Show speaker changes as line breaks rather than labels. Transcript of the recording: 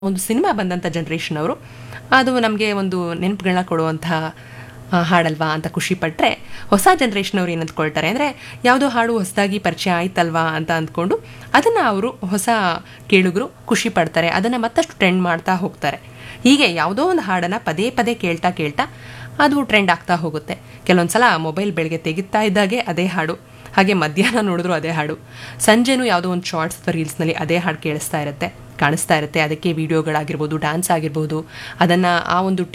ಒಂದು ಸಿನಿಮಾ ಬಂದಂಥ ಜನ್ರೇಷನ್ ಅವರು ಅದು ನಮಗೆ ಒಂದು ನೆನಪುಗಳನ್ನ ಕೊಡುವಂತಹ ಆ, ಹಾಡಲ್ವಾ ಅಂತ ಖುಷಿ ಪಟ್ಟರೆ ಹೊಸ ಜನ್ರೇಷನ್ ಅವ್ರು ಏನು ಅಂದ್ಕೊಳ್ತಾರೆ ಅಂದರೆ ಯಾವುದೋ ಹಾಡು ಹೊಸದಾಗಿ ಪರಿಚಯ ಆಯ್ತಲ್ವಾ ಅಂತ ಅಂದ್ಕೊಂಡು ಅದನ್ನು ಅವರು ಹೊಸ ಕೇಳುಗರು ಖುಷಿ ಪಡ್ತಾರೆ ಅದನ್ನು ಮತ್ತಷ್ಟು ಟ್ರೆಂಡ್ ಮಾಡ್ತಾ ಹೋಗ್ತಾರೆ ಹೀಗೆ ಯಾವುದೋ ಒಂದು ಹಾಡನ್ನು ಪದೇ ಪದೇ ಕೇಳ್ತಾ ಕೇಳ್ತಾ ಅದು ಟ್ರೆಂಡ್ ಆಗ್ತಾ ಹೋಗುತ್ತೆ ಕೆಲವೊಂದು ಸಲ ಮೊಬೈಲ್ ಬೆಳಗ್ಗೆ ತೆಗಿತಾ ಇದ್ದಾಗೆ ಅದೇ ಹಾಡು ಹಾಗೆ ಮಧ್ಯಾಹ್ನ ನೋಡಿದ್ರು ಅದೇ ಹಾಡು ಸಂಜೆನೂ ಯಾವುದೋ ಒಂದು ಶಾರ್ಟ್ಸ್ ಅಥವಾ ರೀಲ್ಸ್ನಲ್ಲಿ ಅದೇ ಹಾಡು ಕೇಳಿಸ್ತಾ ಇರುತ್ತೆ ಕಾಣಿಸ್ತಾ ಇರುತ್ತೆ ಅದಕ್ಕೆ ವಿಡಿಯೋಗಳಾಗಿರ್ಬೋದು ಡ್ಯಾನ್ಸ್ ಆಗಿರ್ಬೋದು ಅದನ್ನು ಆ ಒಂದು